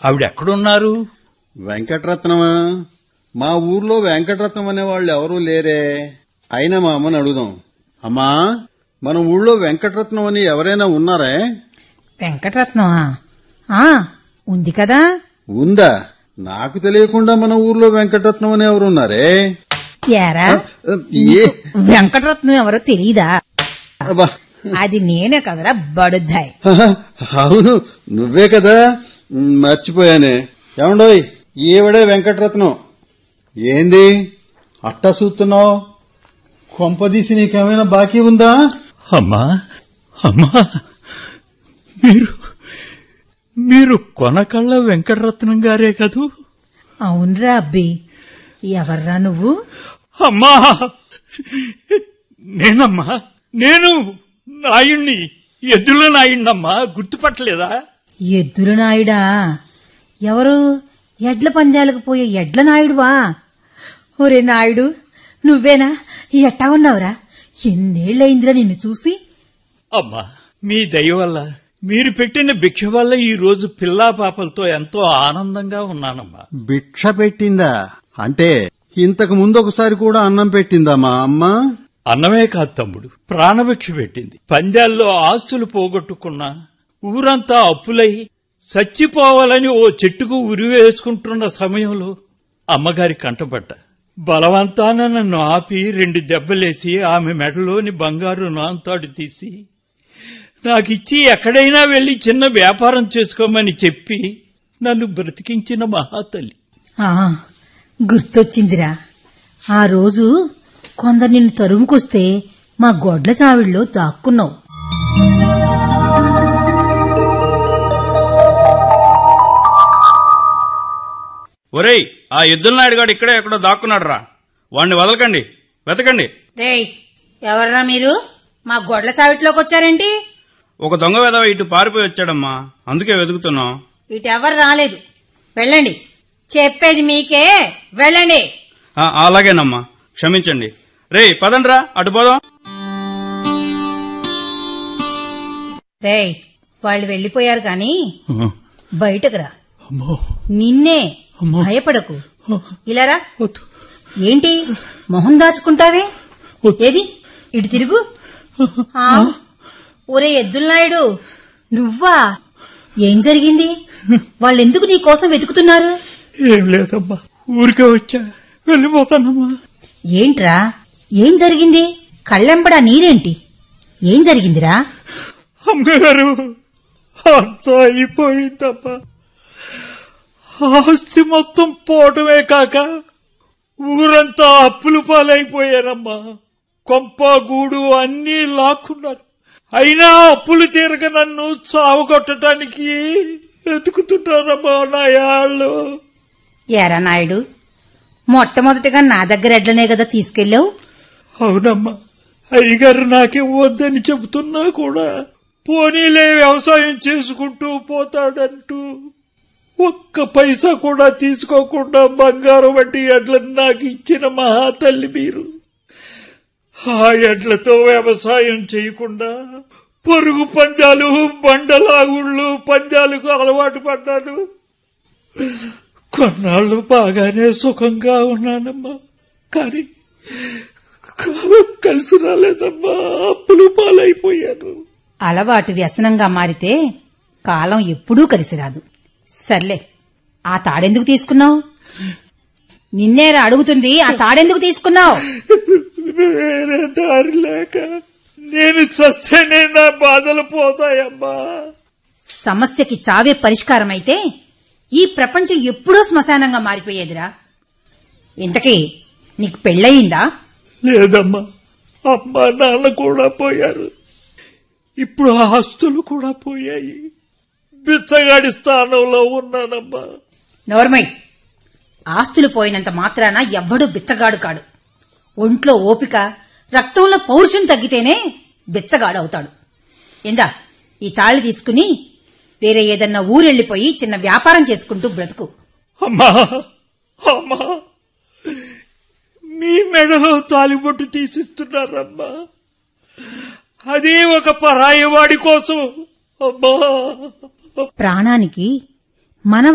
ఆవిడ ఎక్కడున్నారు వెంకటరత్నమా మా ఊర్లో వెంకటరత్నం అనే వాళ్ళు ఎవరూ లేరే అయినా మా అమ్మని అడుగుదాం అమ్మా మన ఊళ్ళో వెంకటరత్నం అని ఎవరైనా ఉన్నారే వెంకటరత్నమా ఆ ఉంది కదా ఉందా నాకు తెలియకుండా మన ఊర్లో వెంకటరత్నం అని ఎవరున్నారే ఏరా ఏ వెంకటరత్నం ఎవరో తెలీదా అబ్బా అది నేనే కదరా బడుద్దాయ్ అవును నువ్వే కదా మ్, మర్చిపోయానే ఏమండోయ్ ఈవిడే వెంకటరత్నం ఏంది అట్టా చూస్తున్నావు కొంపదీసి నీకేమైనా బాకీ ఉందా అమ్మా అమ్మా మీరు మీరు కొనకళ్ళ వెంకటరత్నం గారే కదూ అవునరా అబ్బి ఎవర్రా నువ్వు అమ్మా నేనమ్మా నేను నాయుణ్ణి ఎద్దుల నాయుణ్ణమ్మా గుర్తుపట్టలేదా ఎద్దుల నాయుడా ఎవరు ఎడ్ల పందాలకు పోయే ఎడ్ల నాయుడువా ఒరే నాయుడు నువ్వేనా ఎట్టా ఉన్నావురా ఎన్నేళ్లయిందిరా నిన్ను చూసి అమ్మా మీ దయ వల్ల మీరు పెట్టిన భిక్ష వల్ల ఈ రోజు పిల్లా పాపలతో ఎంతో ఆనందంగా ఉన్నానమ్మా భిక్ష పెట్టిందా అంటే ఇంతకు ముందు ఒకసారి కూడా అన్నం పెట్టిందా మా అమ్మ అన్నమే కాదు తమ్ముడు ప్రాణభిక్ష పెట్టింది పందాల్లో ఆస్తులు పోగొట్టుకున్నా ఊరంతా అప్పులై చచ్చిపోవాలని ఓ చెట్టుకు ఉరివేసుకుంటున్న సమయంలో అమ్మగారి కంటపడ్డ బలవంతాన నన్ను ఆపి రెండు దెబ్బలేసి ఆమె మెడలోని బంగారు నాంతాడు తీసి నాకిచ్చి ఎక్కడైనా వెళ్లి చిన్న వ్యాపారం చేసుకోమని చెప్పి నన్ను బ్రతికించిన మహాతల్లి ఆ గుర్తొచ్చిందిరా ఆ రోజు కొందరు నిన్ను తరుముకొస్తే మా గొడ్ల చావిడిలో దాక్కున్నావు ఒరేయ్ ఆ ఎద్దుల నాయుడు గాడు ఇక్కడే ఎక్కడో దాక్కున్నాడు రా వాణ్ణి వదలకండి వెతకండి రేయ్ ఎవర్రా మీరు మా గొడ్ల చావిట్లోకి వచ్చారేంటి ఒక దొంగ వెధవ ఇటు పారిపోయి వచ్చాడమ్మా అందుకే వెతుకుతున్నాం ఇటెవరు రాలేదు వెళ్ళండి చెప్పేది మీకే వెళ్ళండి ఆ, అలాగేనమ్మా క్షమించండి రేయ్ పదండ్రా అటు పోదాం రేయ్ వాళ్ళు వెళ్ళిపోయారు కాని బయటకు రా అమ్మో నిన్నే అమ్మో. భయపడకు ఇలారా వద్దు ఏంటి మొహం దాచుకుంటావే వద్దు. ఏది ఇటు తిరుగు ఆ, ఒరే ఎద్దుల్నాయుడు నువ్వా ఏం జరిగింది వాళ్ళెందుకు నీ కోసం వెతుకుతున్నారు ఏం లేదమ్మా ఊరికే వచ్చా వెళ్ళిపోతానమ్మా ఏంట్రా ఏం జరిగింది కళ్ళెంబడా నీరేంటి ఏం జరిగిందిరా అమ్మగారు అంతా అయిపోయిందమ్మా ఆస్తి మొత్తం పోవటమే కాక ఊరంతా అప్పులు పాలైపోయారమ్మా కొంప గూడు అన్నీ లాక్కున్నారు అయినా అప్పులు తీరక నన్ను చావగొట్టడానికి వెతుకుతున్నారమ్మా నా యాళ్ళు ఏరా నాయుడు మొట్టమొదటిగా నా దగ్గర ఎడ్లనే కదా తీసుకెళ్ళావు అవునమ్మా అయ్యగారు నాకే వద్దని చెబుతున్నా కూడా పోనీలే వ్యవసాయం చేసుకుంటూ పోతాడంటూ ఒక్క పైసా కూడా తీసుకోకుండా బంగారం వంటి ఎడ్లను నాకు ఇచ్చిన మహాతల్లి మీరు ఆ ఎడ్లతో వ్యవసాయం చేయకుండా పొరుగు పందాలు బండలాగుళ్ళు పందాలకు అలవాటు పడ్డాను కొన్నాళ్ళు బాగానే సుఖంగా ఉన్నానమ్మా కానీ కాలం కలిసి రాలేదమ్మా అప్పులు పాలైపోయాను అలవాటు వ్యసనంగా మారితే కాలం ఎప్పుడూ కలిసి రాదు సర్లే ఆ తాడెందుకు తీసుకున్నావు నిన్నేరా అడుగుతుంది ఆ తాడెందుకు తీసుకున్నావు వేరే దారి లేక నేను చస్తేనే నా బాధలు పోతాయమ్మా సమస్యకి చావే పరిష్కారం అయితే ఈ ప్రపంచం ఎప్పుడో శ్మశానంగా మారిపోయేదిరా ఇంతకీ నీకు పెళ్ళయిందా లేదమ్మా అమ్మ నాన్న కూడా పోయారు ఇప్పుడు ఆస్తులు కూడా పోయాయి బిచ్చగాడి స్థానంలో ఉన్నానమ్మా నోర్మై ఆస్తులు పోయినంత మాత్రాన ఎవ్వడూ బిచ్చగాడు కాడు ఒంట్లో ఓపిక రక్తంలో పౌరుషం తగ్గితేనే బిచ్చగాడవుతాడు ఇందా ఈ తాళి తీసుకుని వేరే ఏదన్నా ఊరెళ్ళిపోయి చిన్న వ్యాపారం చేసుకుంటూ బ్రతుకు అమ్మా అమ్మా మీ మెడలో తాలిబొట్టు తీసిస్తున్నారమ్మా అది ఒక పరాయి వాడి కోసం అమ్మా ప్రాణానికి మన